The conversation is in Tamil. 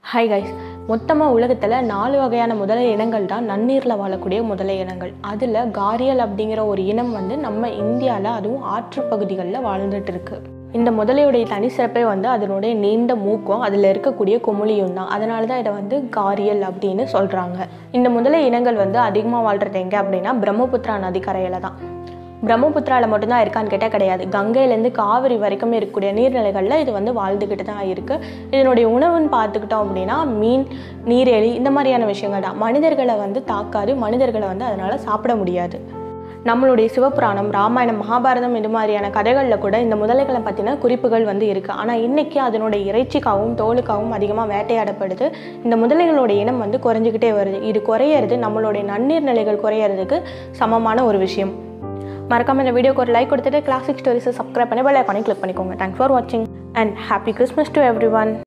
ஹாய் கைஸ் மொத்தமாக உலகத்தில் நாலு வகையான முதலை இனங்கள் தான் நன்னீரில் வாழக்கூடிய முதலை இனங்கள் அதில் காரியல் அப்படிங்கிற ஒரு இனம் வந்து நம்ம இந்தியாவில் அதுவும் ஆற்று பகுதிகளில் வாழ்ந்துட்டு இருக்கு இந்த முதலையுடைய தனி சிறப்பே வந்து அதனுடைய நீண்ட மூக்கும் அதில் இருக்கக்கூடிய குமுளியும் தான் அதனால தான் இதை வந்து காரியல் அப்படின்னு சொல்கிறாங்க இந்த முதலை இனங்கள் வந்து அதிகமாக வாழ்கிறது எங்கே அப்படின்னா பிரம்மபுத்திரா நதிக்கரையில் தான் பிரம்மபுத்திராவில் மட்டும்தான் இருக்கான்னு கேட்டால் கிடையாது கங்கையிலேருந்து காவிரி வரைக்கும் இருக்கக்கூடிய நீர்நிலைகளில் இது வந்து வாழ்ந்துக்கிட்டு தான் இருக்குது இதனுடைய உணவுன்னு பார்த்துக்கிட்டோம் அப்படின்னா மீன் நீரேலி இந்த மாதிரியான விஷயங்கள் தான் மனிதர்களை வந்து தாக்காது மனிதர்களை வந்து அதனால் சாப்பிட முடியாது நம்மளுடைய சிவபுராணம் ராமாயணம் மகாபாரதம் இது மாதிரியான கதைகளில் கூட இந்த முதலைகளை பற்றின குறிப்புகள் வந்து இருக்குது ஆனால் இன்றைக்கி அதனுடைய இறைச்சிக்காகவும் தோலுக்காகவும் அதிகமாக வேட்டையாடப்படுது இந்த முதலைகளோட இனம் வந்து குறைஞ்சிக்கிட்டே வருது இது குறையிறது நம்மளுடைய நன்னீர் நிலைகள் குறையிறதுக்கு சமமான ஒரு விஷயம் மறக்காம இந்த வீடியோக்கு ஒரு லைக் கொடுத்துட்டு கிளாசிக் ஸ்டோரிஸை சப்ஸ்கிரைப் பண்ணி பெல் ஐக்கானே கிளிக் பண்ணிக்கோங்க தேங்க்ஸ் ஃபார் வாட்சிங் and happy Christmas to every one